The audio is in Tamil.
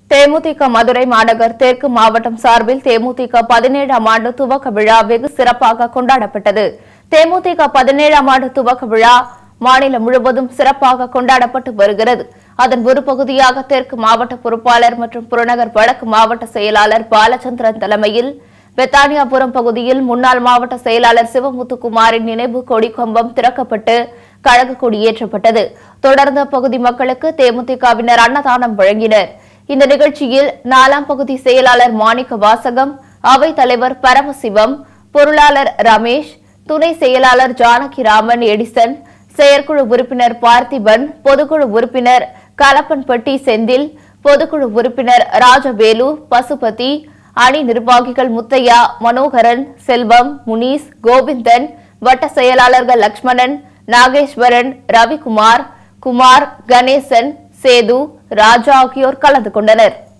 தேமுதிக மதுரை மாநகர் தெற்கு மாவட்டம் சார்பில் தேமுதிக பதினேழாம் ஆண்டு துவக்க விழா வெகு சிறப்பாக கொண்டாடப்பட்டது தேமுதிக பதினேழாம் ஆண்டு துவக்க விழா மாநிலம் முழுவதும் சிறப்பாக கொண்டாடப்பட்டு வருகிறது அதன் ஒரு பகுதியாக தெற்கு மாவட்ட பொறுப்பாளர் மற்றும் புறநகர் வடக்கு மாவட்ட செயலாளர் பாலச்சந்திரன் தலைமையில் பெத்தானியாபுரம் பகுதியில் முன்னாள் மாவட்ட செயலாளர் சிவமுத்துக்குமாரின் நினைவு கொடிக்கம்பம் திறக்கப்பட்டு கழக கொடியேற்றப்பட்டது தொடர்ந்து அப்பகுதி மக்களுக்கு தேமுதிகவினர் அன்னதானம் வழங்கினர் இந்த நிகழ்ச்சியில் நாலாம் பகுதி செயலாளர் மாணிக்க வாசகம் அவைத் தலைவர் பரமசிவம் பொருளாளர் ரமேஷ் துணை செயலாளர் ஜானகிராமன் எடிசன் செயற்குழு உறுப்பினர் பார்த்திபன் பொதுக்குழு உறுப்பினர் கலப்பன்பட்டி செந்தில் பொதுக்குழு உறுப்பினர் ராஜவேலு பசுபதி அணி நிர்வாகிகள் முத்தையா மனோகரன் செல்வம் முனீஸ் கோவிந்தன் வட்ட செயலாளர்கள் லக்ஷ்மணன் நாகேஸ்வரன் ரவிக்குமார் குமார் கணேசன் சேது ராஜா ஆகியோர் கலந்து கொண்டனர்